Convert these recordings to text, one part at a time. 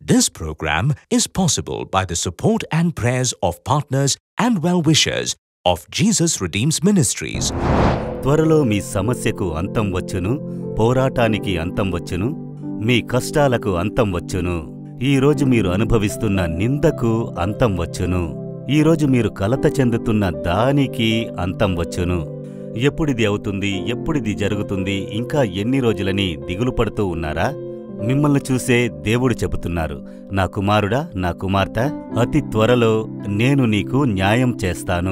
This program is possible by the support and prayers of partners and well-wishers of Jesus Redeems Ministries. త్వరలో మీ సమస్యకు అంతం వచ్చును పోరాటానికి అంతం వచ్చును మీ కష్టాలకు అంతం వచ్చును ఈరోజు మీరు అనుభవిస్తున్న నిందకు అంతం వచ్చును ఈరోజు మీరు కలత చెందుతున్న దానికి అంతం వచ్చును ఎప్పుడిది అవుతుంది ఎప్పుడిది జరుగుతుంది ఇంకా ఎన్ని రోజులని దిగులు పడుతూ ఉన్నారా మిమ్మల్ని చూసే దేవుడు చెబుతున్నారు నా కుమారుడా నా కుమార్తె అతి త్వరలో నేను నీకు న్యాయం చేస్తాను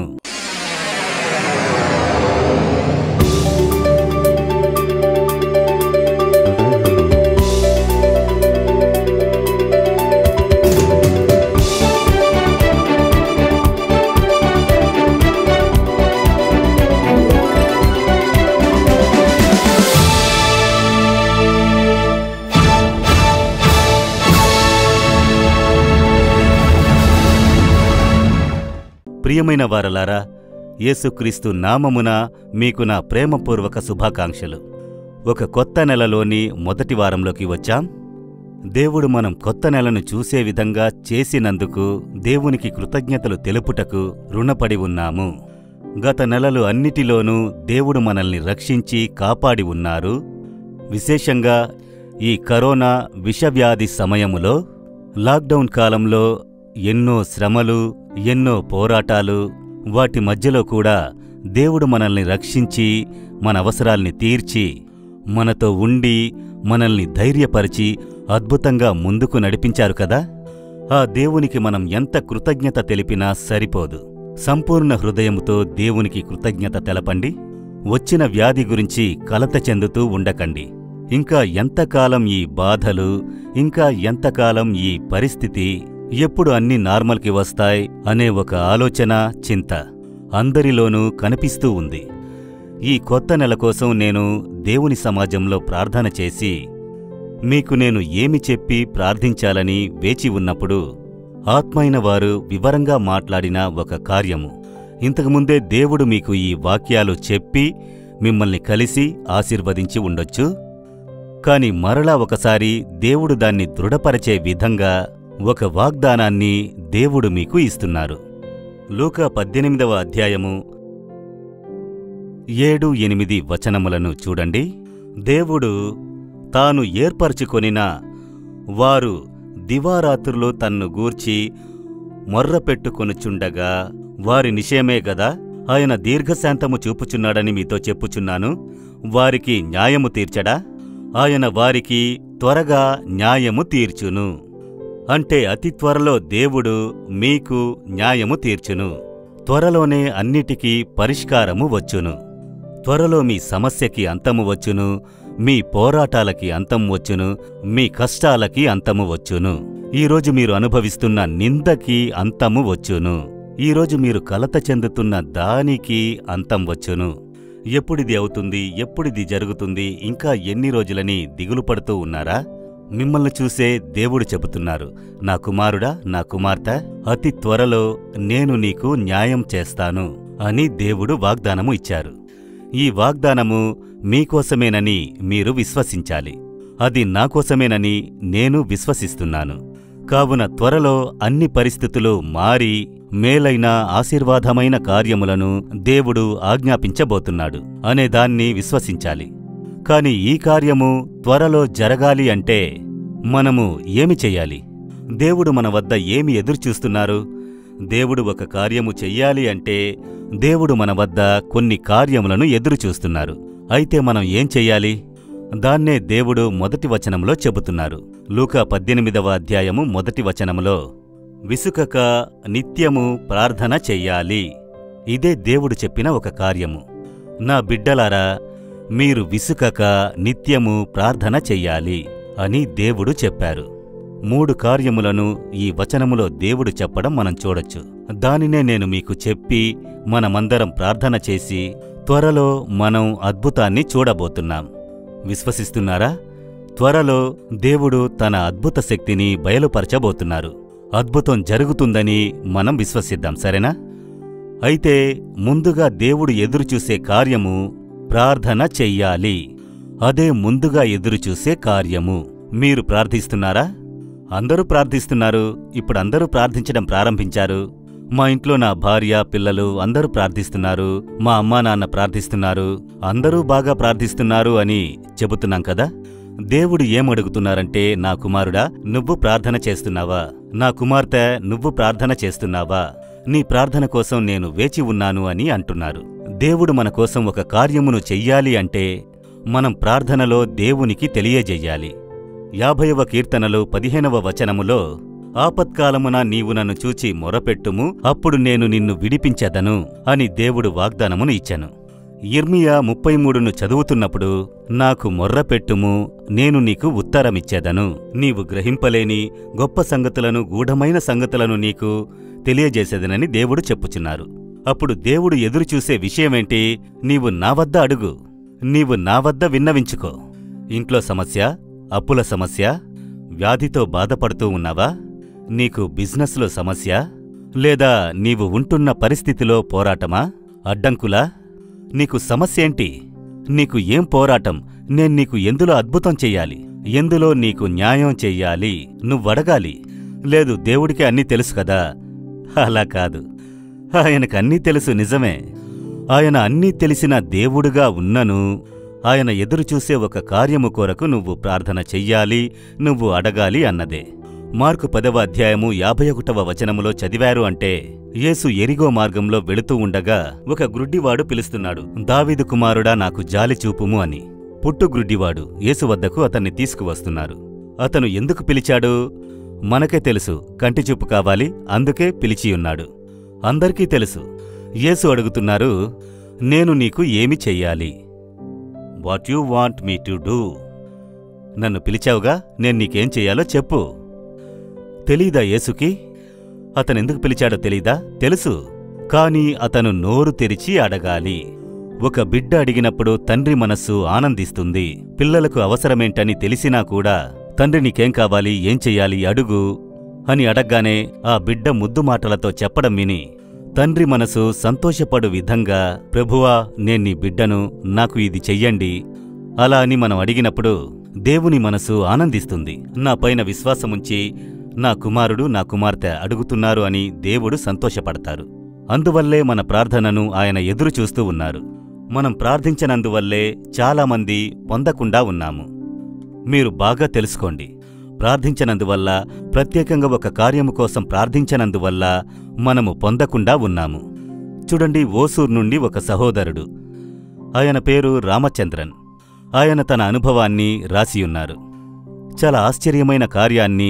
ప్రియమైన వారలారా యేసుక్రీస్తు నామమున మీకు నా ప్రేమపూర్వక శుభాకాంక్షలు ఒక కొత్త నెలలోని మొదటి వారంలోకి వచ్చాం దేవుడు మనం కొత్త నెలను చూసే విధంగా చేసినందుకు దేవునికి కృతజ్ఞతలు తెలుపుటకు రుణపడి ఉన్నాము గత నెలలు అన్నిటిలోనూ దేవుడు మనల్ని రక్షించి కాపాడి ఉన్నారు విశేషంగా ఈ కరోనా విషవ్యాధి సమయములో లాక్డౌన్ కాలంలో ఎన్నో శ్రమలు ఎన్నో పోరాటాలు వాటి మధ్యలో కూడా దేవుడు మనల్ని రక్షించి మన అవసరాల్ని తీర్చి మనతో ఉండి మనల్ని ధైర్యపరిచి అద్భుతంగా ముందుకు నడిపించారు కదా ఆ దేవునికి మనం ఎంత కృతజ్ఞత తెలిపినా సరిపోదు సంపూర్ణ హృదయముతో దేవునికి కృతజ్ఞత తెలపండి వచ్చిన వ్యాధి గురించి కలత చెందుతూ ఉండకండి ఇంకా ఎంతకాలం ఈ బాధలు ఇంకా ఎంతకాలం ఈ పరిస్థితి ఎప్పుడు అన్ని నార్మల్కి వస్తాయి అనే ఒక ఆలోచన చింత అందరిలోనూ కనిపిస్తూ ఉంది ఈ కొత్త నెల కోసం నేను దేవుని సమాజంలో ప్రార్థన చేసి మీకు నేను ఏమి చెప్పి ప్రార్థించాలని వేచి ఉన్నప్పుడు ఆత్మైన వారు వివరంగా మాట్లాడిన ఒక కార్యము ఇంతకుముందే దేవుడు మీకు ఈ వాక్యాలు చెప్పి మిమ్మల్ని కలిసి ఆశీర్వదించి ఉండొచ్చు కాని మరలా ఒకసారి దేవుడు దాన్ని దృఢపరచే విధంగా ఒక వాగ్దానాన్ని దేవుడు మీకు ఇస్తున్నారు లూకా పద్దెనిమిదవ అధ్యాయము ఏడు ఎనిమిది వచనములను చూడండి దేవుడు తాను ఏర్పరచుకొనిన వారు దివారాత్రులు తన్ను గూర్చి మొర్రపెట్టుకొనుచుండగా వారి నిషేమే గదా ఆయన దీర్ఘశాంతము చూపుచున్నాడని మీతో చెప్పుచున్నాను వారికి న్యాయము తీర్చడా ఆయన వారికి త్వరగా న్యాయము తీర్చును అంటే అతి త్వరలో దేవుడు మీకు న్యాయము తీర్చును త్వరలోనే అన్నిటికీ పరిష్కారము వచ్చును త్వరలో మీ సమస్యకి అంతము వచ్చును మీ పోరాటాలకి అంతం వచ్చును మీ కష్టాలకి అంతము వచ్చును ఈరోజు మీరు అనుభవిస్తున్న నిందకి అంతము వచ్చును ఈరోజు మీరు కలత చెందుతున్న దానికి అంతం వచ్చును ఎప్పుడిది అవుతుంది ఎప్పుడిది జరుగుతుంది ఇంకా ఎన్ని రోజులని దిగులు పడుతూ ఉన్నారా మిమ్మల్ని చూసే దేవుడు చెబుతున్నారు నా కుమారుడా నా కుమార్తె అతి త్వరలో నేను నీకు న్యాయం చేస్తాను అని దేవుడు వాగ్దానము ఇచ్చారు ఈ వాగ్దానము మీకోసమేనని మీరు విశ్వసించాలి అది నాకోసమేనని నేను విశ్వసిస్తున్నాను కావున త్వరలో అన్ని పరిస్థితులు మారి మేలైన ఆశీర్వాదమైన కార్యములను దేవుడు ఆజ్ఞాపించబోతున్నాడు అనే దాన్ని విశ్వసించాలి కాని ఈ కార్యము త్వరలో జరగాలి అంటే మనము ఏమి చెయ్యాలి దేవుడు మన వద్ద ఏమి ఎదురుచూస్తున్నారు దేవుడు ఒక కార్యము చెయ్యాలి అంటే దేవుడు మన వద్ద కొన్ని కార్యములను ఎదురుచూస్తున్నారు అయితే మనం ఏం చెయ్యాలి దాన్నే దేవుడు మొదటి వచనంలో చెబుతున్నారు లూకా పద్దెనిమిదవ అధ్యాయము మొదటి వచనములో విసుకక నిత్యము ప్రార్థన చెయ్యాలి ఇదే దేవుడు చెప్పిన ఒక కార్యము నా బిడ్డలారా మీరు విసుకక నిత్యము ప్రార్థన చెయ్యాలి అని దేవుడు చెప్పారు మూడు కార్యములను ఈ వచనములో దేవుడు చెప్పడం మనం చూడొచ్చు దానినే నేను మీకు చెప్పి మనమందరం ప్రార్థన చేసి త్వరలో మనం అద్భుతాన్ని చూడబోతున్నాం విశ్వసిస్తున్నారా త్వరలో దేవుడు తన అద్భుత శక్తిని బయలుపరచబోతున్నారు అద్భుతం జరుగుతుందని మనం విశ్వసిద్దాం సరేనా అయితే ముందుగా దేవుడు ఎదురుచూసే కార్యము ప్రార్థన చెయ్యాలి అదే ముందుగా ఎదురుచూసే కార్యము మీరు ప్రార్థిస్తున్నారా అందరూ ప్రార్థిస్తున్నారు ఇప్పుడు అందరూ ప్రార్థించడం ప్రారంభించారు మా ఇంట్లో నా భార్య పిల్లలు అందరూ ప్రార్థిస్తున్నారు మా అమ్మా నాన్న ప్రార్థిస్తున్నారు అందరూ బాగా ప్రార్థిస్తున్నారు అని చెబుతున్నాం కదా దేవుడు ఏమడుగుతున్నారంటే నా కుమారుడా నువ్వు ప్రార్థన చేస్తున్నావా నా కుమార్తె నువ్వు ప్రార్థన చేస్తున్నావా నీ ప్రార్థన కోసం నేను వేచి ఉన్నాను అని అంటున్నారు దేవుడు మన కోసం ఒక కార్యమును చెయ్యాలి అంటే మనం ప్రార్థనలో దేవునికి తెలియజెయ్యాలి యాభైవ కీర్తనలో పదిహేనవ వచనములో ఆపత్కాలమున నీవు నన్ను చూచి మొరపెట్టుము అప్పుడు నేను నిన్ను విడిపించెదను అని దేవుడు వాగ్దానమును ఇచ్చెను ఇర్మియా ముప్పై మూడును చదువుతున్నప్పుడు నాకు మొర్రపెట్టుము నేను నీకు ఉత్తరమిచ్చేదను నీవు గ్రహింపలేని గొప్ప సంగతులను గూఢమైన సంగతులను నీకు తెలియజేసేదనని దేవుడు చెప్పుచున్నారు అప్పుడు దేవుడు ఎదురుచూసే విషయమేంటి నీవు నా వద్ద అడుగు నీవు నా వద్ద విన్నవించుకో ఇంట్లో సమస్య అప్పుల సమస్య వ్యాధితో బాధపడుతూ ఉన్నావా నీకు బిజినెస్లో సమస్య లేదా నీవు ఉంటున్న పరిస్థితిలో పోరాటమా అడ్డంకులా నీకు సమస్యేంటి నీకు ఏం పోరాటం నేను నీకు ఎందులో అద్భుతం చెయ్యాలి ఎందులో నీకు న్యాయం చెయ్యాలి నువ్వడగాలి లేదు దేవుడికి అన్నీ తెలుసు కదా అలా కాదు ఆయనకు అన్నీ తెలుసు నిజమే ఆయన అన్నీ తెలిసిన దేవుడుగా ఉన్నను ఆయన ఎదురుచూసే ఒక కార్యము కొరకు నువ్వు ప్రార్థన చెయ్యాలి నువ్వు అడగాలి అన్నదే మార్కు పదవ అధ్యాయము యాభై ఒకటవ వచనములో చదివారు అంటే యేసు ఎరిగో మార్గంలో వెళుతూ ఉండగా ఒక గ్రుడ్డివాడు పిలుస్తున్నాడు దావీదు కుమారుడా నాకు జాలి చూపుము అని పుట్టు గ్రుడ్డివాడు యేసు వద్దకు అతన్ని తీసుకువస్తున్నారు అతను ఎందుకు పిలిచాడు మనకే తెలుసు కంటి చూపు కావాలి అందుకే పిలిచియున్నాడు అందరికీ తెలుసు యేసు అడుగుతున్నారు నేను నీకు ఏమి చెయ్యాలి what you want me to do నన్ను పిలిచావుగా నేను నీకేం చెయ్యాలో చెప్పు తెలీదా యేసుకి అతనెందుకు పిలిచాడో తెలీదా తెలుసు కాని అతను నోరు తెరిచి అడగాలి ఒక బిడ్డ అడిగినప్పుడు తండ్రి మనస్సు ఆనందిస్తుంది పిల్లలకు అవసరమేంటని తెలిసినా కూడా తండ్రి నీకేం కావాలి ఏం చెయ్యాలి అడుగు అని అడగ్గానే ఆ బిడ్డ ముద్దు మాటలతో చెప్పడం విని తండ్రి మనసు సంతోషపడు విధంగా ప్రభువా నేన్నీ బిడ్డను నాకు ఇది చెయ్యండి అలా అని మనం అడిగినప్పుడు దేవుని మనసు ఆనందిస్తుంది నా పైన విశ్వాసముంచి నా కుమారుడు నా కుమార్తె అడుగుతున్నారు అని దేవుడు సంతోషపడతారు అందువల్లే మన ప్రార్థనను ఆయన ఎదురు చూస్తూ ఉన్నారు మనం ప్రార్థించనందువల్లే చాలామంది పొందకుండా ఉన్నాము మీరు బాగా తెలుసుకోండి ప్రార్థించనందువల్ల ప్రత్యేకంగా ఒక కార్యము కోసం ప్రార్థించనందువల్ల మనము పొందకుండా ఉన్నాము చూడండి ఓసూర్ నుండి ఒక సహోదరుడు ఆయన పేరు రామచంద్రన్ ఆయన తన అనుభవాన్ని రాసియున్నారు చాలా ఆశ్చర్యమైన కార్యాన్ని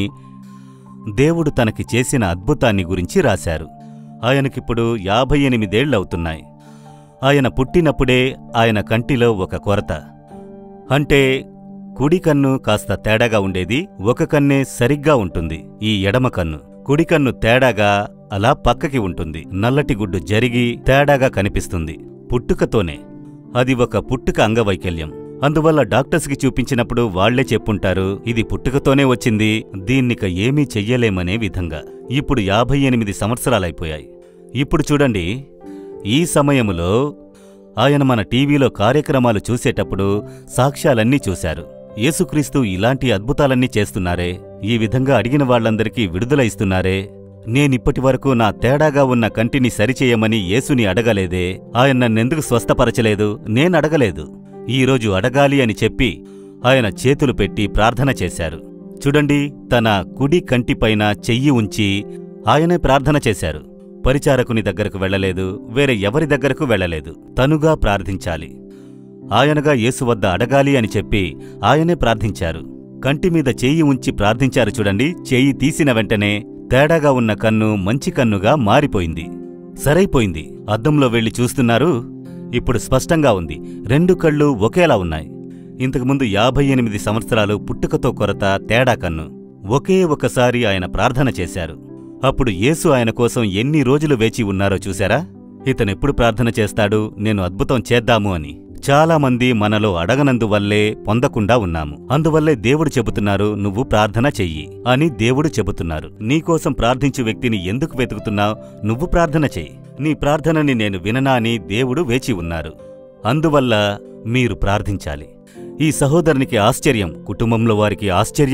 దేవుడు తనకి చేసిన అద్భుతాన్ని గురించి రాశారు ఆయనకిప్పుడు యాభై ఎనిమిదేళ్లవుతున్నాయి ఆయన పుట్టినప్పుడే ఆయన కంటిలో ఒక కొరత అంటే కుడి కన్ను కాస్త తేడాగా ఉండేది ఒక కన్నే సరిగ్గా ఉంటుంది ఈ ఎడమ కన్ను కుడి కన్ను తేడాగా అలా పక్కకి ఉంటుంది నల్లటి గుడ్డు జరిగి తేడాగా కనిపిస్తుంది పుట్టుకతోనే అది ఒక పుట్టుక అంగవైకల్యం అందువల్ల డాక్టర్స్కి చూపించినప్పుడు వాళ్లే చెప్పుంటారు ఇది పుట్టుకతోనే వచ్చింది దీన్నిక ఏమీ చెయ్యలేమనే విధంగా ఇప్పుడు యాభై ఎనిమిది సంవత్సరాలైపోయాయి ఇప్పుడు చూడండి ఈ సమయములో ఆయన మన టీవీలో కార్యక్రమాలు చూసేటప్పుడు సాక్ష్యాలన్నీ చూశారు యేసుక్రీస్తు ఇలాంటి అద్భుతాలన్నీ చేస్తున్నారే ఈ విధంగా అడిగిన వాళ్ళందరికీ విడుదల ఇస్తున్నారే నేనిప్పటి వరకు నా తేడాగా ఉన్న కంటిని సరిచేయమని యేసుని అడగలేదే ఆయన నన్నెందుకు స్వస్థపరచలేదు నేనడగలేదు ఈరోజు అడగాలి అని చెప్పి ఆయన చేతులు పెట్టి ప్రార్థన చేశారు చూడండి తన కుడి కంటిపైన చెయ్యి ఉంచి ఆయనే ప్రార్థన చేశారు పరిచారకుని దగ్గరకు వెళ్ళలేదు వేరే ఎవరి దగ్గరకు వెళ్ళలేదు తనుగా ప్రార్థించాలి ఆయనగా యేసు వద్ద అడగాలి అని చెప్పి ఆయనే ప్రార్థించారు కంటి మీద చెయ్యి ఉంచి ప్రార్థించారు చూడండి చెయ్యి తీసిన వెంటనే తేడాగా ఉన్న కన్ను మంచి కన్నుగా మారిపోయింది సరైపోయింది అద్దంలో వెళ్లి చూస్తున్నారు ఇప్పుడు స్పష్టంగా ఉంది రెండు కళ్ళు ఒకేలా ఉన్నాయి ఇంతకుముందు యాభై ఎనిమిది సంవత్సరాలు పుట్టుకతో కొరత తేడా కన్ను ఒకే ఒకసారి ఆయన ప్రార్థన చేశారు అప్పుడు యేసు ఆయన కోసం ఎన్ని రోజులు వేచి ఉన్నారో చూశారా ఇతనెప్పుడు ప్రార్థన చేస్తాడు నేను అద్భుతం చేద్దాము అని చాలామంది మనలో అడగనందువల్లే పొందకుండా ఉన్నాము అందువల్లే దేవుడు చెబుతున్నారు నువ్వు ప్రార్థన చెయ్యి అని దేవుడు చెబుతున్నారు నీకోసం ప్రార్థించు వ్యక్తిని ఎందుకు వెతుకుతున్నావు నువ్వు ప్రార్థన చెయ్యి నీ ప్రార్థనని నేను విననా అని దేవుడు వేచి ఉన్నారు అందువల్ల మీరు ప్రార్థించాలి ఈ సహోదరునికి ఆశ్చర్యం కుటుంబంలో వారికి ఆశ్చర్యం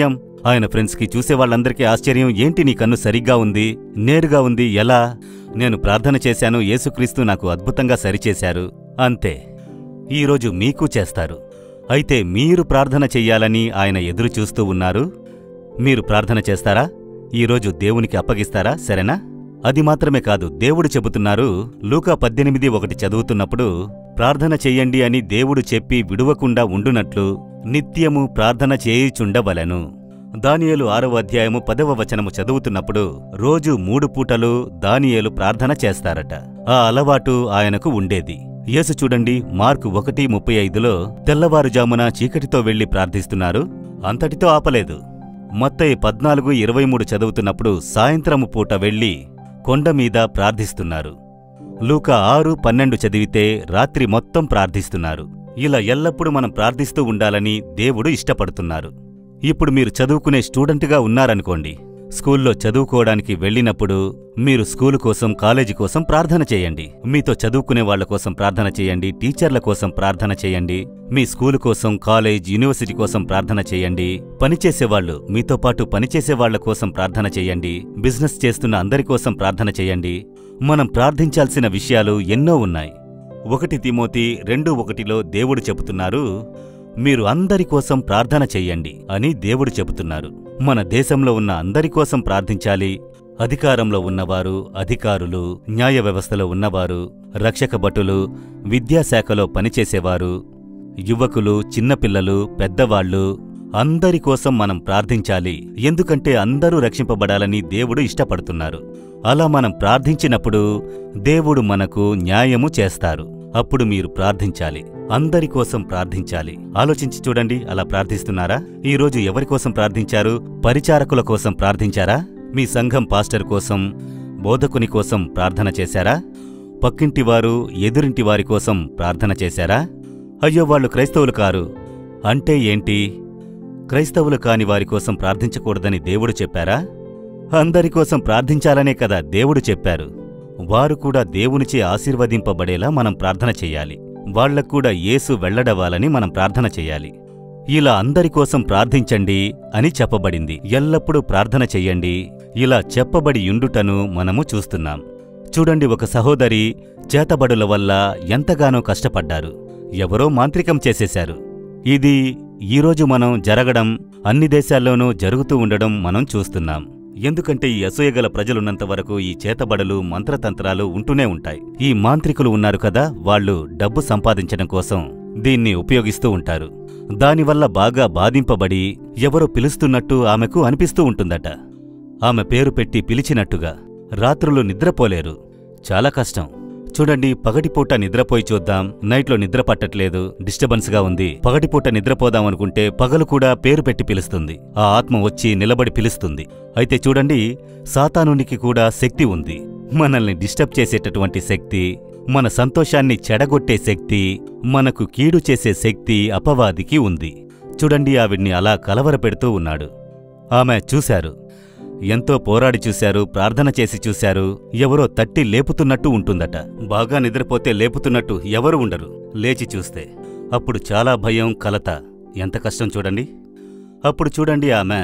ఆయన ఫ్రెండ్స్కి చూసే వాళ్ళందరికీ ఆశ్చర్యం ఏంటి నీ కన్ను సరిగ్గా ఉంది నేరుగా ఉంది ఎలా నేను ప్రార్థన చేశాను యేసుక్రీస్తు నాకు అద్భుతంగా సరిచేశారు అంతే ఈరోజు మీకు చేస్తారు అయితే మీరు ప్రార్థన చెయ్యాలని ఆయన ఎదురు చూస్తూ ఉన్నారు మీరు ప్రార్థన చేస్తారా ఈరోజు దేవునికి అప్పగిస్తారా సరేనా అది మాత్రమే కాదు దేవుడు చెబుతున్నారు లూకా పద్దెనిమిది ఒకటి చదువుతున్నప్పుడు ప్రార్థన చెయ్యండి అని దేవుడు చెప్పి విడువకుండా ఉండునట్లు నిత్యము ప్రార్థన చేయుచుండవలెను దానియేలు ఆరవ అధ్యాయము పదవ వచనము చదువుతున్నప్పుడు రోజు మూడు పూటలు దానియేలు ప్రార్థన చేస్తారట ఆ అలవాటు ఆయనకు ఉండేది యేసు చూడండి మార్కు ఒకటి ముప్పై ఐదులో తెల్లవారుజామున చీకటితో వెళ్లి ప్రార్థిస్తున్నారు అంతటితో ఆపలేదు మత్తయి పద్నాలుగు ఇరవై మూడు చదువుతున్నప్పుడు సాయంత్రము పూట వెళ్లి కొండమీద ప్రార్థిస్తున్నారు లూక ఆరు పన్నెండు చదివితే రాత్రి మొత్తం ప్రార్థిస్తున్నారు ఇలా ఎల్లప్పుడూ మనం ప్రార్థిస్తూ ఉండాలని దేవుడు ఇష్టపడుతున్నారు ఇప్పుడు మీరు చదువుకునే స్టూడెంట్గా ఉన్నారనుకోండి స్కూల్లో చదువుకోవడానికి వెళ్ళినప్పుడు మీరు స్కూలు కోసం కాలేజీ కోసం ప్రార్థన చేయండి మీతో చదువుకునే వాళ్ళ కోసం ప్రార్థన చేయండి టీచర్ల కోసం ప్రార్థన చేయండి మీ స్కూలు కోసం కాలేజ్ యూనివర్సిటీ కోసం ప్రార్థన చేయండి పనిచేసేవాళ్ళు మీతో పాటు పనిచేసే వాళ్ళ కోసం ప్రార్థన చేయండి బిజినెస్ చేస్తున్న అందరి కోసం ప్రార్థన చేయండి మనం ప్రార్థించాల్సిన విషయాలు ఎన్నో ఉన్నాయి ఒకటి తిమోతి రెండు ఒకటిలో దేవుడు చెబుతున్నారు మీరు అందరి కోసం ప్రార్థన చెయ్యండి అని దేవుడు చెబుతున్నారు మన దేశంలో ఉన్న అందరి కోసం ప్రార్థించాలి అధికారంలో ఉన్నవారు అధికారులు న్యాయ వ్యవస్థలో ఉన్నవారు రక్షక భటులు విద్యాశాఖలో పనిచేసేవారు యువకులు చిన్నపిల్లలు పెద్దవాళ్ళు అందరి కోసం మనం ప్రార్థించాలి ఎందుకంటే అందరూ రక్షింపబడాలని దేవుడు ఇష్టపడుతున్నారు అలా మనం ప్రార్థించినప్పుడు దేవుడు మనకు న్యాయము చేస్తారు అప్పుడు మీరు ప్రార్థించాలి అందరి కోసం ప్రార్థించాలి ఆలోచించి చూడండి అలా ప్రార్థిస్తున్నారా ఈ రోజు ఎవరి కోసం ప్రార్థించారు పరిచారకుల కోసం ప్రార్థించారా మీ సంఘం పాస్టర్ కోసం బోధకుని కోసం ప్రార్థన చేశారా పక్కింటివారు ఎదురింటి వారి కోసం ప్రార్థన చేశారా అయ్యో వాళ్ళు క్రైస్తవులు కారు అంటే ఏంటి క్రైస్తవులు కాని వారి కోసం ప్రార్థించకూడదని దేవుడు చెప్పారా అందరి కోసం ప్రార్థించాలనే కదా దేవుడు చెప్పారు వారు కూడా దేవునిచే ఆశీర్వదింపబడేలా మనం ప్రార్థన చెయ్యాలి వాళ్లకు కూడా యేసు వెళ్లడవాలని మనం ప్రార్థన చెయ్యాలి ఇలా అందరి కోసం ప్రార్థించండి అని చెప్పబడింది ఎల్లప్పుడూ ప్రార్థన చెయ్యండి ఇలా చెప్పబడి యుండుటను మనము చూస్తున్నాం చూడండి ఒక సహోదరి చేతబడుల వల్ల ఎంతగానో కష్టపడ్డారు ఎవరో మాంత్రికం చేసేశారు ఇది ఈరోజు మనం జరగడం అన్ని దేశాల్లోనూ జరుగుతూ ఉండడం మనం చూస్తున్నాం ఎందుకంటే ఈ అసూయగల ప్రజలున్నంత వరకు ఈ చేతబడులు మంత్రతంత్రాలు ఉంటూనే ఉంటాయి ఈ మాంత్రికులు ఉన్నారు కదా వాళ్ళు డబ్బు సంపాదించడం కోసం దీన్ని ఉపయోగిస్తూ ఉంటారు దానివల్ల బాగా బాధింపబడి ఎవరో పిలుస్తున్నట్టు ఆమెకు అనిపిస్తూ ఉంటుందట ఆమె పేరు పెట్టి పిలిచినట్టుగా రాత్రులు నిద్రపోలేరు చాలా కష్టం చూడండి పగటిపూట నిద్రపోయి చూద్దాం నైట్లో నిద్ర పట్టట్లేదు డిస్టర్బెన్స్గా ఉంది పగటిపూట నిద్రపోదాం అనుకుంటే పగలు కూడా పేరు పెట్టి పిలుస్తుంది ఆ ఆత్మ వచ్చి నిలబడి పిలుస్తుంది అయితే చూడండి సాతానునికి కూడా శక్తి ఉంది మనల్ని డిస్టర్బ్ చేసేటటువంటి శక్తి మన సంతోషాన్ని చెడగొట్టే శక్తి మనకు కీడు చేసే శక్తి అపవాదికి ఉంది చూడండి ఆవిడ్ని అలా కలవరపెడుతూ ఉన్నాడు ఆమె చూశారు ఎంతో పోరాడి చూశారు ప్రార్థన చేసి చూశారు ఎవరో తట్టి లేపుతున్నట్టు ఉంటుందట బాగా నిద్రపోతే లేపుతున్నట్టు ఎవరు ఉండరు లేచి చూస్తే అప్పుడు చాలా భయం కలత ఎంత కష్టం చూడండి అప్పుడు చూడండి ఆమె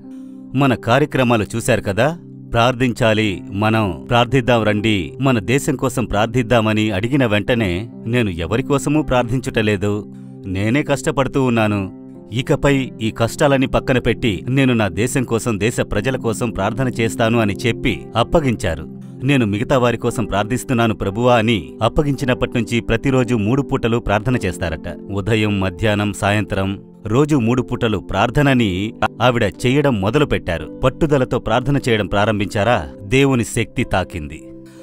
మన కార్యక్రమాలు చూశారు కదా ప్రార్థించాలి మనం ప్రార్థిద్దాం రండి మన దేశం కోసం ప్రార్థిద్దామని అడిగిన వెంటనే నేను ఎవరి కోసమూ ప్రార్థించుటలేదు నేనే కష్టపడుతూ ఉన్నాను ఇకపై ఈ కష్టాలని పక్కన పెట్టి నేను నా దేశం కోసం దేశ ప్రజల కోసం ప్రార్థన చేస్తాను అని చెప్పి అప్పగించారు నేను మిగతా వారి కోసం ప్రార్థిస్తున్నాను ప్రభువా అని అప్పగించినప్పటినుంచి ప్రతిరోజు మూడు పూటలు ప్రార్థన చేస్తారట ఉదయం మధ్యాహ్నం సాయంత్రం రోజు మూడు పూటలు ప్రార్థనని ఆవిడ చెయ్యడం మొదలుపెట్టారు పట్టుదలతో ప్రార్థన చేయడం ప్రారంభించారా దేవుని శక్తి తాకింది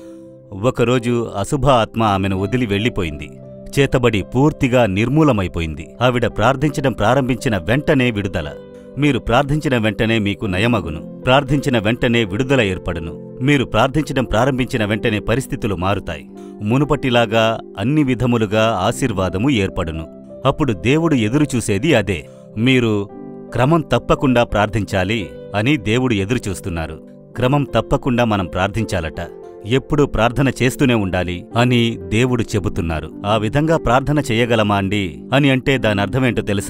ఒకరోజు అశుభ ఆత్మ ఆమెను వదిలి వెళ్ళిపోయింది చేతబడి పూర్తిగా నిర్మూలమైపోయింది ఆవిడ ప్రార్థించడం ప్రారంభించిన వెంటనే విడుదల మీరు ప్రార్థించిన వెంటనే మీకు నయమగును ప్రార్థించిన వెంటనే విడుదల ఏర్పడును మీరు ప్రార్థించడం ప్రారంభించిన వెంటనే పరిస్థితులు మారుతాయి మునుపటిలాగా అన్ని విధములుగా ఆశీర్వాదము ఏర్పడును అప్పుడు దేవుడు ఎదురుచూసేది అదే మీరు క్రమం తప్పకుండా ప్రార్థించాలి అని దేవుడు ఎదురుచూస్తున్నారు క్రమం తప్పకుండా మనం ప్రార్థించాలట ఎప్పుడూ ప్రార్థన చేస్తూనే ఉండాలి అని దేవుడు చెబుతున్నారు ఆ విధంగా ప్రార్థన చెయ్యగలమా అండి అని అంటే దాని అర్థమేంటో తెలుసా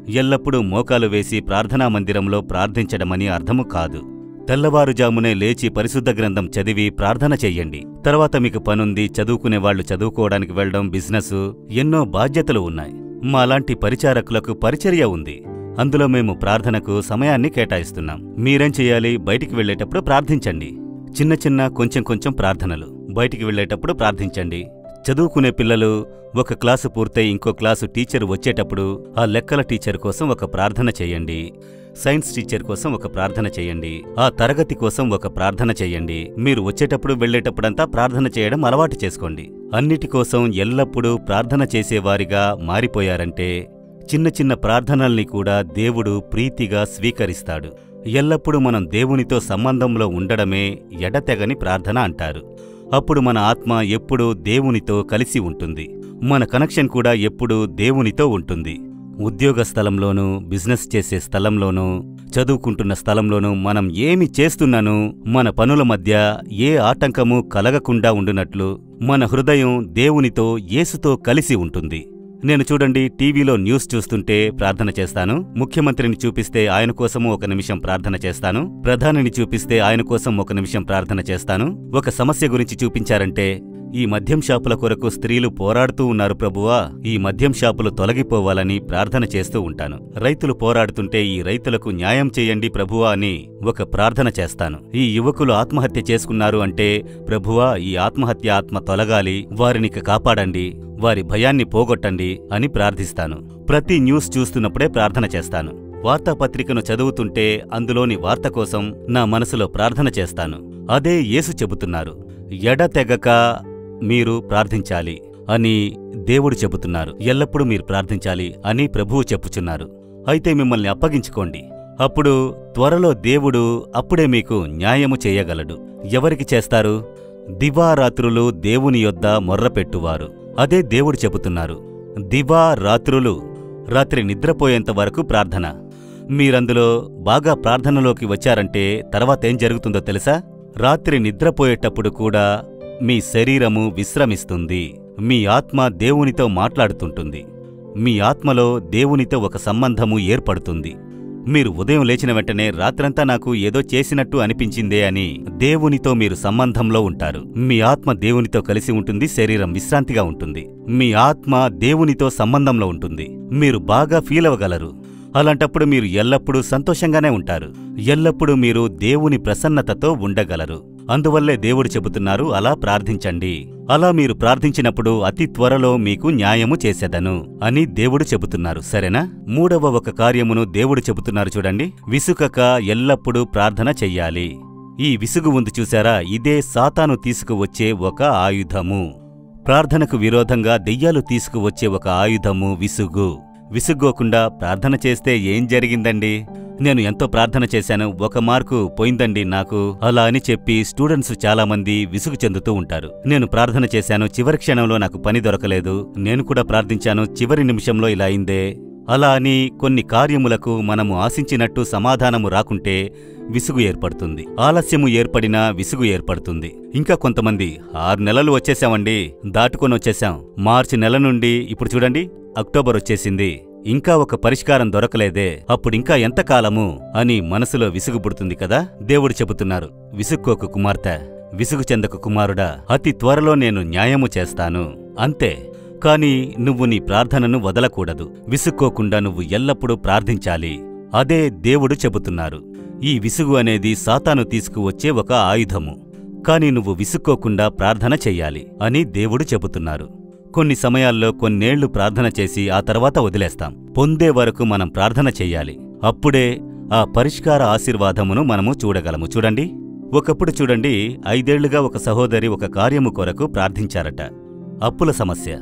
ఎల్లప్పుడూ మోకాలు వేసి ప్రార్థనా మందిరంలో ప్రార్థించడమని అర్థము కాదు తెల్లవారుజామునే లేచి పరిశుద్ధ గ్రంథం చదివి ప్రార్థన చెయ్యండి తర్వాత మీకు పనుంది చదువుకునే వాళ్ళు చదువుకోవడానికి వెళ్ళడం బిజినెస్ ఎన్నో బాధ్యతలు ఉన్నాయి మాలాంటి పరిచారకులకు పరిచర్య ఉంది అందులో మేము ప్రార్థనకు సమయాన్ని కేటాయిస్తున్నాం మీరేం చేయాలి బయటికి వెళ్ళేటప్పుడు ప్రార్థించండి చిన్న చిన్న కొంచెం కొంచెం ప్రార్థనలు బయటికి వెళ్ళేటప్పుడు ప్రార్థించండి చదువుకునే పిల్లలు ఒక క్లాసు పూర్తయి ఇంకో క్లాసు టీచర్ వచ్చేటప్పుడు ఆ లెక్కల టీచర్ కోసం ఒక ప్రార్థన చేయండి సైన్స్ టీచర్ కోసం ఒక ప్రార్థన చేయండి ఆ తరగతి కోసం ఒక ప్రార్థన చేయండి మీరు వచ్చేటప్పుడు వెళ్ళేటప్పుడంతా ప్రార్థన చేయడం అలవాటు చేసుకోండి అన్నిటి కోసం ఎల్లప్పుడూ ప్రార్థన చేసేవారిగా మారిపోయారంటే చిన్న చిన్న ప్రార్థనల్ని కూడా దేవుడు ప్రీతిగా స్వీకరిస్తాడు ఎల్లప్పుడూ మనం దేవునితో సంబంధంలో ఉండడమే ఎడతెగని ప్రార్థన అంటారు అప్పుడు మన ఆత్మ ఎప్పుడూ దేవునితో కలిసి ఉంటుంది మన కనెక్షన్ కూడా ఎప్పుడూ దేవునితో ఉంటుంది ఉద్యోగ స్థలంలోనూ బిజినెస్ చేసే స్థలంలోనూ చదువుకుంటున్న స్థలంలోనూ మనం ఏమి చేస్తున్నానూ మన పనుల మధ్య ఏ ఆటంకము కలగకుండా ఉండునట్లు మన హృదయం దేవునితో యేసుతో కలిసి ఉంటుంది నేను చూడండి టీవీలో న్యూస్ చూస్తుంటే ప్రార్థన చేస్తాను ముఖ్యమంత్రిని చూపిస్తే ఆయన కోసము ఒక నిమిషం ప్రార్థన చేస్తాను ప్రధానిని చూపిస్తే ఆయన కోసం ఒక నిమిషం ప్రార్థన చేస్తాను ఒక సమస్య గురించి చూపించారంటే ఈ మద్యం షాపుల కొరకు స్త్రీలు పోరాడుతూ ఉన్నారు ప్రభువా ఈ మద్యం షాపులు తొలగిపోవాలని ప్రార్థన చేస్తూ ఉంటాను రైతులు పోరాడుతుంటే ఈ రైతులకు న్యాయం చేయండి ప్రభువా అని ఒక ప్రార్థన చేస్తాను ఈ యువకులు ఆత్మహత్య చేసుకున్నారు అంటే ప్రభువా ఈ ఆత్మహత్య ఆత్మ తొలగాలి వారినిక కాపాడండి వారి భయాన్ని పోగొట్టండి అని ప్రార్థిస్తాను ప్రతి న్యూస్ చూస్తున్నప్పుడే ప్రార్థన చేస్తాను వార్తాపత్రికను చదువుతుంటే అందులోని వార్త కోసం నా మనసులో ప్రార్థన చేస్తాను అదే యేసు చెబుతున్నారు ఎడతెగక మీరు ప్రార్థించాలి అని దేవుడు చెబుతున్నారు ఎల్లప్పుడూ మీరు ప్రార్థించాలి అని ప్రభువు చెప్పుచున్నారు అయితే మిమ్మల్ని అప్పగించుకోండి అప్పుడు త్వరలో దేవుడు అప్పుడే మీకు న్యాయము చేయగలడు ఎవరికి చేస్తారు దివారాత్రులు దేవుని యొద్ద మొర్రపెట్టువారు అదే దేవుడు చెబుతున్నారు దివా రాత్రులు రాత్రి నిద్రపోయేంత వరకు ప్రార్థన మీరందులో బాగా ప్రార్థనలోకి వచ్చారంటే తర్వాతేం జరుగుతుందో తెలుసా రాత్రి నిద్రపోయేటప్పుడు కూడా మీ శరీరము విశ్రమిస్తుంది మీ ఆత్మ దేవునితో మాట్లాడుతుంటుంది మీ ఆత్మలో దేవునితో ఒక సంబంధము ఏర్పడుతుంది మీరు ఉదయం లేచిన వెంటనే రాత్రంతా నాకు ఏదో చేసినట్టు అనిపించిందే అని దేవునితో మీరు సంబంధంలో ఉంటారు మీ ఆత్మ దేవునితో కలిసి ఉంటుంది శరీరం విశ్రాంతిగా ఉంటుంది మీ ఆత్మ దేవునితో సంబంధంలో ఉంటుంది మీరు బాగా ఫీల్ అవ్వగలరు అలాంటప్పుడు మీరు ఎల్లప్పుడూ సంతోషంగానే ఉంటారు ఎల్లప్పుడూ మీరు దేవుని ప్రసన్నతతో ఉండగలరు అందువల్లే దేవుడు చెబుతున్నారు అలా ప్రార్థించండి అలా మీరు ప్రార్థించినప్పుడు అతి త్వరలో మీకు న్యాయము చేసేదను అని దేవుడు చెబుతున్నారు సరేనా మూడవ ఒక కార్యమును దేవుడు చెబుతున్నారు చూడండి విసుకక ఎల్లప్పుడూ ప్రార్థన చెయ్యాలి ఈ విసుగు ఉంది చూసారా ఇదే సాతాను తీసుకువచ్చే ఒక ఆయుధము ప్రార్థనకు విరోధంగా దెయ్యాలు తీసుకువచ్చే ఒక ఆయుధము విసుగు విసుగ్గోకుండా ప్రార్థన చేస్తే ఏం జరిగిందండి నేను ఎంతో ప్రార్థన చేశాను ఒక మార్కు పోయిందండి నాకు అలా అని చెప్పి స్టూడెంట్స్ చాలా మంది విసుగు చెందుతూ ఉంటారు నేను ప్రార్థన చేశాను చివరి క్షణంలో నాకు పని దొరకలేదు నేను కూడా ప్రార్థించాను చివరి నిమిషంలో ఇలా అయిందే అలా అని కొన్ని కార్యములకు మనము ఆశించినట్టు సమాధానము రాకుంటే విసుగు ఏర్పడుతుంది ఆలస్యము ఏర్పడినా విసుగు ఏర్పడుతుంది ఇంకా కొంతమంది ఆరు నెలలు వచ్చేసామండి దాటుకొని వచ్చేసాం మార్చి నెల నుండి ఇప్పుడు చూడండి అక్టోబర్ వచ్చేసింది ఇంకా ఒక పరిష్కారం దొరకలేదే అప్పుడింకా ఎంతకాలము అని మనసులో విసుగు పుడుతుంది కదా దేవుడు చెబుతున్నారు విసుక్కోకు కుమార్తె విసుగు చెందకు కుమారుడా అతి త్వరలో నేను న్యాయము చేస్తాను అంతే కాని నువ్వు నీ ప్రార్థనను వదలకూడదు విసుక్కోకుండా నువ్వు ఎల్లప్పుడూ ప్రార్థించాలి అదే దేవుడు చెబుతున్నారు ఈ విసుగు అనేది సాతాను తీసుకువచ్చే ఒక ఆయుధము కాని నువ్వు విసుక్కోకుండా ప్రార్థన చెయ్యాలి అని దేవుడు చెబుతున్నారు కొన్ని సమయాల్లో కొన్నేళ్లు ప్రార్థన చేసి ఆ తర్వాత వదిలేస్తాం పొందే వరకు మనం ప్రార్థన చెయ్యాలి అప్పుడే ఆ పరిష్కార ఆశీర్వాదమును మనము చూడగలము చూడండి ఒకప్పుడు చూడండి ఐదేళ్లుగా ఒక సహోదరి ఒక కార్యము కొరకు ప్రార్థించారట అప్పుల సమస్య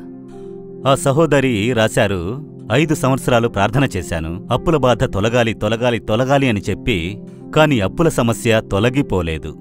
ఆ సహోదరి రాశారు ఐదు సంవత్సరాలు ప్రార్థన చేశాను అప్పుల బాధ తొలగాలి తొలగాలి తొలగాలి అని చెప్పి కాని అప్పుల సమస్య తొలగిపోలేదు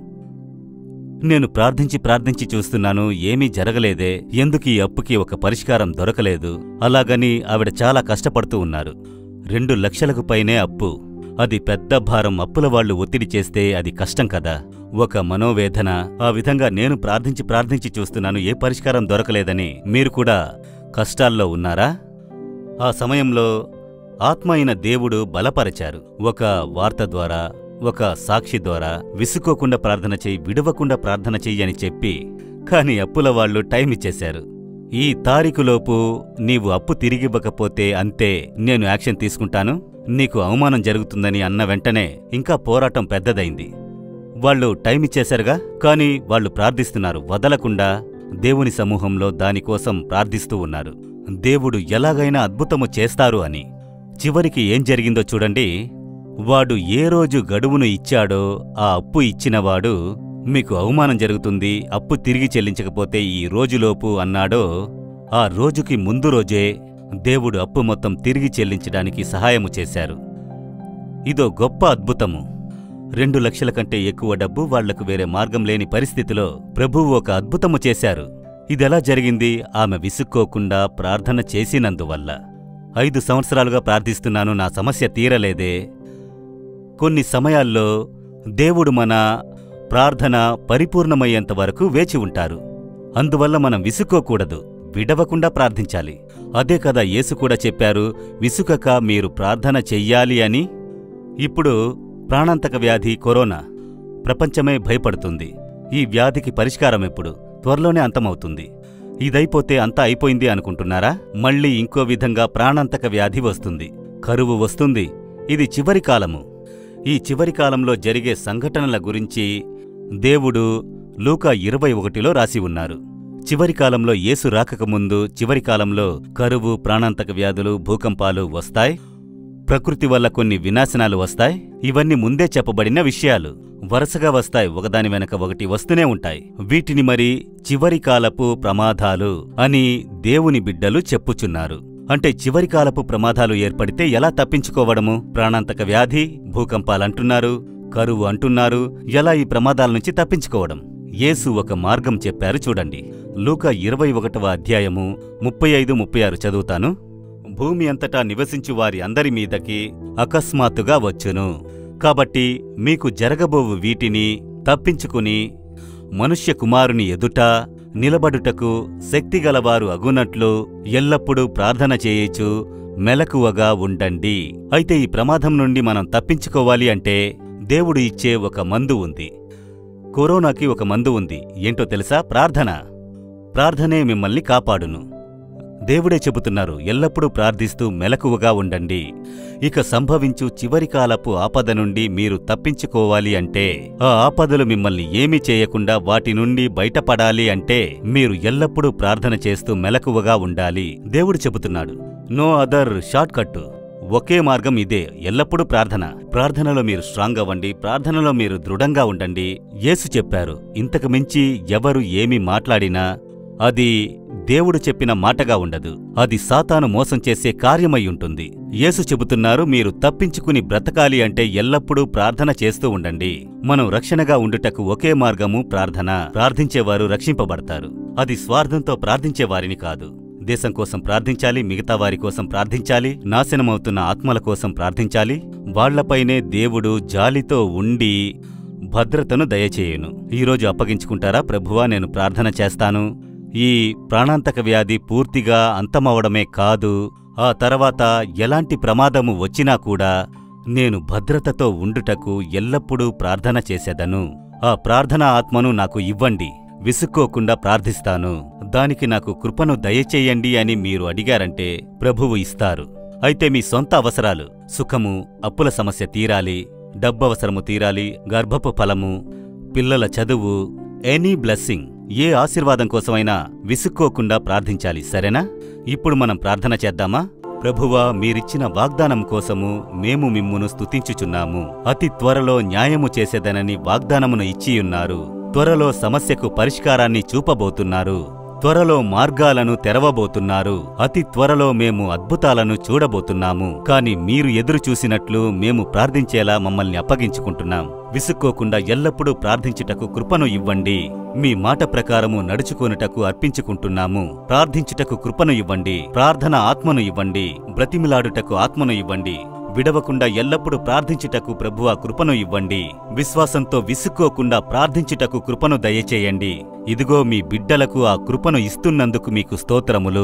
నేను ప్రార్థించి ప్రార్థించి చూస్తున్నాను ఏమీ జరగలేదే ఎందుకు ఈ అప్పుకి ఒక పరిష్కారం దొరకలేదు అలాగని ఆవిడ చాలా కష్టపడుతూ ఉన్నారు రెండు లక్షలకు పైనే అప్పు అది పెద్ద భారం అప్పుల వాళ్ళు ఒత్తిడి చేస్తే అది కష్టం కదా ఒక మనోవేదన ఆ విధంగా నేను ప్రార్థించి ప్రార్థించి చూస్తున్నాను ఏ పరిష్కారం దొరకలేదని మీరు కూడా కష్టాల్లో ఉన్నారా ఆ సమయంలో ఆత్మ అయిన దేవుడు బలపరచారు ఒక వార్త ద్వారా ఒక సాక్షి ద్వారా విసుకోకుండా ప్రార్థన చెయ్యి విడవకుండా ప్రార్థన చెయ్యి అని చెప్పి కాని అప్పుల వాళ్ళు టైం ఇచ్చేశారు ఈ తారీఖులోపు నీవు అప్పు తిరిగివ్వకపోతే అంతే నేను యాక్షన్ తీసుకుంటాను నీకు అవమానం జరుగుతుందని అన్న వెంటనే ఇంకా పోరాటం పెద్దదైంది వాళ్ళు టైం ఇచ్చేశారుగా కాని వాళ్ళు ప్రార్థిస్తున్నారు వదలకుండా దేవుని సమూహంలో దానికోసం ప్రార్థిస్తూ ఉన్నారు దేవుడు ఎలాగైనా అద్భుతము చేస్తారు అని చివరికి ఏం జరిగిందో చూడండి వాడు ఏ రోజు గడువును ఇచ్చాడో ఆ అప్పు ఇచ్చినవాడు మీకు అవమానం జరుగుతుంది అప్పు తిరిగి చెల్లించకపోతే ఈ రోజులోపు అన్నాడో ఆ రోజుకి ముందు రోజే దేవుడు అప్పు మొత్తం తిరిగి చెల్లించడానికి సహాయము చేశారు ఇదో గొప్ప అద్భుతము రెండు లక్షల కంటే ఎక్కువ డబ్బు వాళ్లకు వేరే మార్గం లేని పరిస్థితిలో ప్రభువు ఒక అద్భుతము చేశారు ఇదెలా జరిగింది ఆమె విసుక్కోకుండా ప్రార్థన చేసినందువల్ల ఐదు సంవత్సరాలుగా ప్రార్థిస్తున్నాను నా సమస్య తీరలేదే కొన్ని సమయాల్లో దేవుడు మన ప్రార్థన పరిపూర్ణమయ్యేంత వరకు వేచి ఉంటారు అందువల్ల మనం విసుక్కోకూడదు విడవకుండా ప్రార్థించాలి అదే కదా యేసు కూడా చెప్పారు విసుకక మీరు ప్రార్థన చెయ్యాలి అని ఇప్పుడు ప్రాణాంతక వ్యాధి కరోనా ప్రపంచమే భయపడుతుంది ఈ వ్యాధికి పరిష్కారం ఎప్పుడు త్వరలోనే అంతమవుతుంది ఇదైపోతే అంతా అయిపోయింది అనుకుంటున్నారా మళ్ళీ ఇంకో విధంగా ప్రాణాంతక వ్యాధి వస్తుంది కరువు వస్తుంది ఇది చివరి కాలము ఈ చివరి కాలంలో జరిగే సంఘటనల గురించి దేవుడు లూకా ఇరవై ఒకటిలో రాసి ఉన్నారు చివరి కాలంలో యేసు రాకముందు చివరి కాలంలో కరువు ప్రాణాంతక వ్యాధులు భూకంపాలు వస్తాయి ప్రకృతి వల్ల కొన్ని వినాశనాలు వస్తాయి ఇవన్నీ ముందే చెప్పబడిన విషయాలు వరుసగా వస్తాయి ఒకదాని వెనక ఒకటి వస్తూనే ఉంటాయి వీటిని మరి చివరి కాలపు ప్రమాదాలు అని దేవుని బిడ్డలు చెప్పుచున్నారు అంటే చివరి కాలపు ప్రమాదాలు ఏర్పడితే ఎలా తప్పించుకోవడము ప్రాణాంతక వ్యాధి భూకంపాలంటున్నారు కరువు అంటున్నారు ఎలా ఈ ప్రమాదాల నుంచి తప్పించుకోవడం యేసు ఒక మార్గం చెప్పారు చూడండి లూక ఇరవై ఒకటవ అధ్యాయము ముప్పై ఐదు ముప్పై ఆరు చదువుతాను భూమి అంతటా నివసించు వారి అందరి మీదకి అకస్మాత్తుగా వచ్చును కాబట్టి మీకు జరగబోవు వీటిని తప్పించుకుని మనుష్య కుమారుని ఎదుట నిలబడుటకు శక్తిగలవారు అగునట్లు ఎల్లప్పుడూ ప్రార్థన చేయిచు మెలకువగా ఉండండి అయితే ఈ ప్రమాదం నుండి మనం తప్పించుకోవాలి అంటే దేవుడు ఇచ్చే ఒక మందు ఉంది కరోనాకి ఒక మందు ఉంది ఏంటో తెలుసా ప్రార్థన ప్రార్థనే మిమ్మల్ని కాపాడును దేవుడే చెబుతున్నారు ఎల్లప్పుడూ ప్రార్థిస్తూ మెలకువగా ఉండండి ఇక సంభవించు చివరి కాలపు ఆపద నుండి మీరు తప్పించుకోవాలి అంటే ఆ ఆపదలు మిమ్మల్ని ఏమీ చేయకుండా వాటి నుండి బయటపడాలి అంటే మీరు ఎల్లప్పుడూ ప్రార్థన చేస్తూ మెలకువగా ఉండాలి దేవుడు చెబుతున్నాడు నో అదర్ షార్ట్ కట్ ఒకే మార్గం ఇదే ఎల్లప్పుడూ ప్రార్థన ప్రార్థనలో మీరు స్ట్రాంగ్ అవ్వండి ప్రార్థనలో మీరు దృఢంగా ఉండండి యేసు చెప్పారు ఇంతకు మించి ఎవరు ఏమి మాట్లాడినా అది దేవుడు చెప్పిన మాటగా ఉండదు అది సాతాను మోసం చేసే కార్యమై ఉంటుంది యేసు చెబుతున్నారు మీరు తప్పించుకుని బ్రతకాలి అంటే ఎల్లప్పుడూ ప్రార్థన చేస్తూ ఉండండి మనం రక్షణగా ఉండుటకు ఒకే మార్గము ప్రార్థన ప్రార్థించేవారు రక్షింపబడతారు అది స్వార్థంతో ప్రార్థించే వారిని కాదు దేశం కోసం ప్రార్థించాలి మిగతా వారి కోసం ప్రార్థించాలి నాశనమవుతున్న ఆత్మల కోసం ప్రార్థించాలి వాళ్లపైనే దేవుడు జాలితో ఉండి భద్రతను దయచేయును ఈరోజు అప్పగించుకుంటారా ప్రభువా నేను ప్రార్థన చేస్తాను ఈ ప్రాణాంతక వ్యాధి పూర్తిగా అంతమవడమే కాదు ఆ తర్వాత ఎలాంటి ప్రమాదము వచ్చినా కూడా నేను భద్రతతో ఉండుటకు ఎల్లప్పుడూ ప్రార్థన చేసేదను ఆ ప్రార్థన ఆత్మను నాకు ఇవ్వండి విసుక్కోకుండా ప్రార్థిస్తాను దానికి నాకు కృపను దయచేయండి అని మీరు అడిగారంటే ప్రభువు ఇస్తారు అయితే మీ సొంత అవసరాలు సుఖము అప్పుల సమస్య తీరాలి డబ్బవసరము తీరాలి గర్భపు ఫలము పిల్లల చదువు ఎనీ బ్లెస్సింగ్ ఏ ఆశీర్వాదం కోసమైనా విసుక్కోకుండా ప్రార్థించాలి సరేనా ఇప్పుడు మనం ప్రార్థన చేద్దామా ప్రభువా మీరిచ్చిన వాగ్దానం కోసము మేము మిమ్మును స్తుతించుచున్నాము అతి త్వరలో న్యాయము చేసేదనని వాగ్దానమును ఇచ్చియున్నారు త్వరలో సమస్యకు పరిష్కారాన్ని చూపబోతున్నారు త్వరలో మార్గాలను తెరవబోతున్నారు అతి త్వరలో మేము అద్భుతాలను చూడబోతున్నాము కాని మీరు ఎదురు చూసినట్లు మేము ప్రార్థించేలా మమ్మల్ని అప్పగించుకుంటున్నాం విసుక్కోకుండా ఎల్లప్పుడూ ప్రార్థించుటకు కృపను ఇవ్వండి మీ మాట ప్రకారము నడుచుకొనుటకు అర్పించుకుంటున్నాము ప్రార్థించుటకు కృపను ఇవ్వండి ప్రార్థన ఆత్మను ఇవ్వండి బ్రతిమిలాడుటకు ఆత్మను ఇవ్వండి విడవకుండా ఎల్లప్పుడూ ప్రార్థించుటకు ప్రభువా కృపను ఇవ్వండి విశ్వాసంతో విసుక్కోకుండా ప్రార్థించుటకు కృపను దయచేయండి ఇదిగో మీ బిడ్డలకు ఆ కృపను ఇస్తున్నందుకు మీకు స్తోత్రములు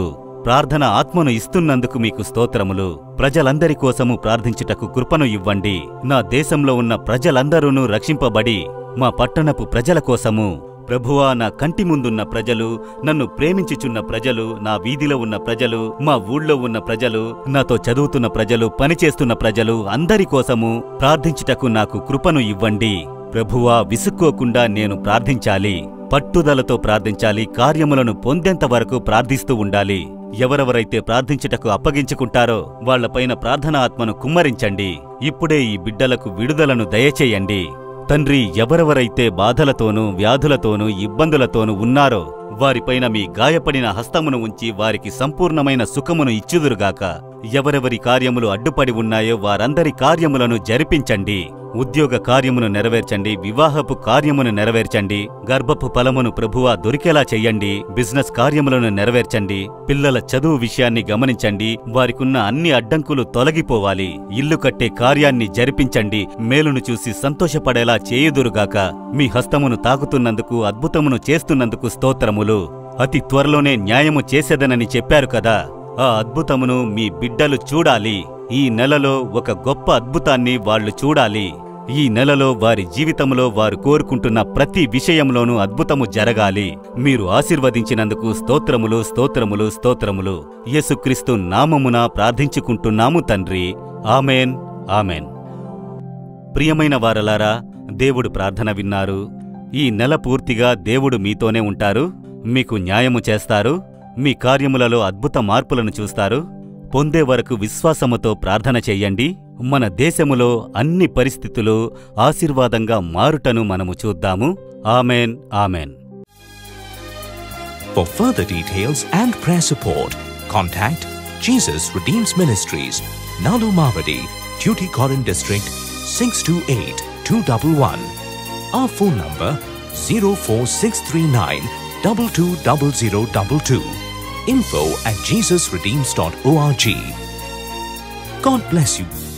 ప్రార్థన ఆత్మను ఇస్తున్నందుకు మీకు స్తోత్రములు ప్రజలందరి కోసము ప్రార్థించుటకు కృపను ఇవ్వండి నా దేశంలో ఉన్న ప్రజలందరూనూ రక్షింపబడి మా పట్టణపు ప్రజల కోసము ప్రభువా నా కంటి ముందున్న ప్రజలు నన్ను ప్రేమించుచున్న ప్రజలు నా వీధిలో ఉన్న ప్రజలు మా ఊళ్ళో ఉన్న ప్రజలు నాతో చదువుతున్న ప్రజలు పనిచేస్తున్న ప్రజలు అందరి కోసము ప్రార్థించుటకు నాకు కృపను ఇవ్వండి ప్రభువా విసుక్కోకుండా నేను ప్రార్థించాలి పట్టుదలతో ప్రార్థించాలి కార్యములను పొందేంత వరకు ప్రార్థిస్తూ ఉండాలి ఎవరెవరైతే ప్రార్థించుటకు అప్పగించుకుంటారో వాళ్లపైన ప్రార్థన ఆత్మను కుమ్మరించండి ఇప్పుడే ఈ బిడ్డలకు విడుదలను దయచేయండి తండ్రి ఎవరెవరైతే బాధలతోనూ వ్యాధులతోనూ ఇబ్బందులతోనూ ఉన్నారో వారిపైన మీ గాయపడిన హస్తమును ఉంచి వారికి సంపూర్ణమైన సుఖమును ఇచ్చుదురుగాక ఎవరెవరి కార్యములు అడ్డుపడి ఉన్నాయో వారందరి కార్యములను జరిపించండి ఉద్యోగ కార్యమును నెరవేర్చండి వివాహపు కార్యమును నెరవేర్చండి గర్భపు ఫలమును ప్రభువా దొరికేలా చెయ్యండి బిజినెస్ కార్యములను నెరవేర్చండి పిల్లల చదువు విషయాన్ని గమనించండి వారికున్న అన్ని అడ్డంకులు తొలగిపోవాలి ఇల్లు కట్టే కార్యాన్ని జరిపించండి మేలును చూసి సంతోషపడేలా చేయుదురుగాక మీ హస్తమును తాకుతున్నందుకు అద్భుతమును చేస్తున్నందుకు స్తోత్రములు అతి త్వరలోనే న్యాయము చేసేదనని చెప్పారు కదా ఆ అద్భుతమును మీ బిడ్డలు చూడాలి ఈ నెలలో ఒక గొప్ప అద్భుతాన్ని వాళ్ళు చూడాలి ఈ నెలలో వారి జీవితంలో వారు కోరుకుంటున్న ప్రతి విషయంలోనూ అద్భుతము జరగాలి మీరు ఆశీర్వదించినందుకు స్తోత్రములు స్తోత్రములు స్తోత్రములు యేసుక్రీస్తు నామమున ప్రార్థించుకుంటున్నాము తండ్రి ఆమెన్ ఆమెన్ ప్రియమైన వారలారా దేవుడు ప్రార్థన విన్నారు ఈ నెల పూర్తిగా దేవుడు మీతోనే ఉంటారు మీకు న్యాయము చేస్తారు మీ కార్యములలో అద్భుత మార్పులను చూస్తారు పొందే వరకు విశ్వాసముతో ప్రార్థన చెయ్యండి మన దేశములో అన్ని పరిస్థితులు ఆశీర్వాదంగా మారుటను మనము చూద్దాము amen amen For further details and prayer support, contact Jesus Redeems Ministries, Nalu Mavadi, Tuticorin District, 628-211. Our phone number 04639 220022. Info at jesusredeems.org. God bless you.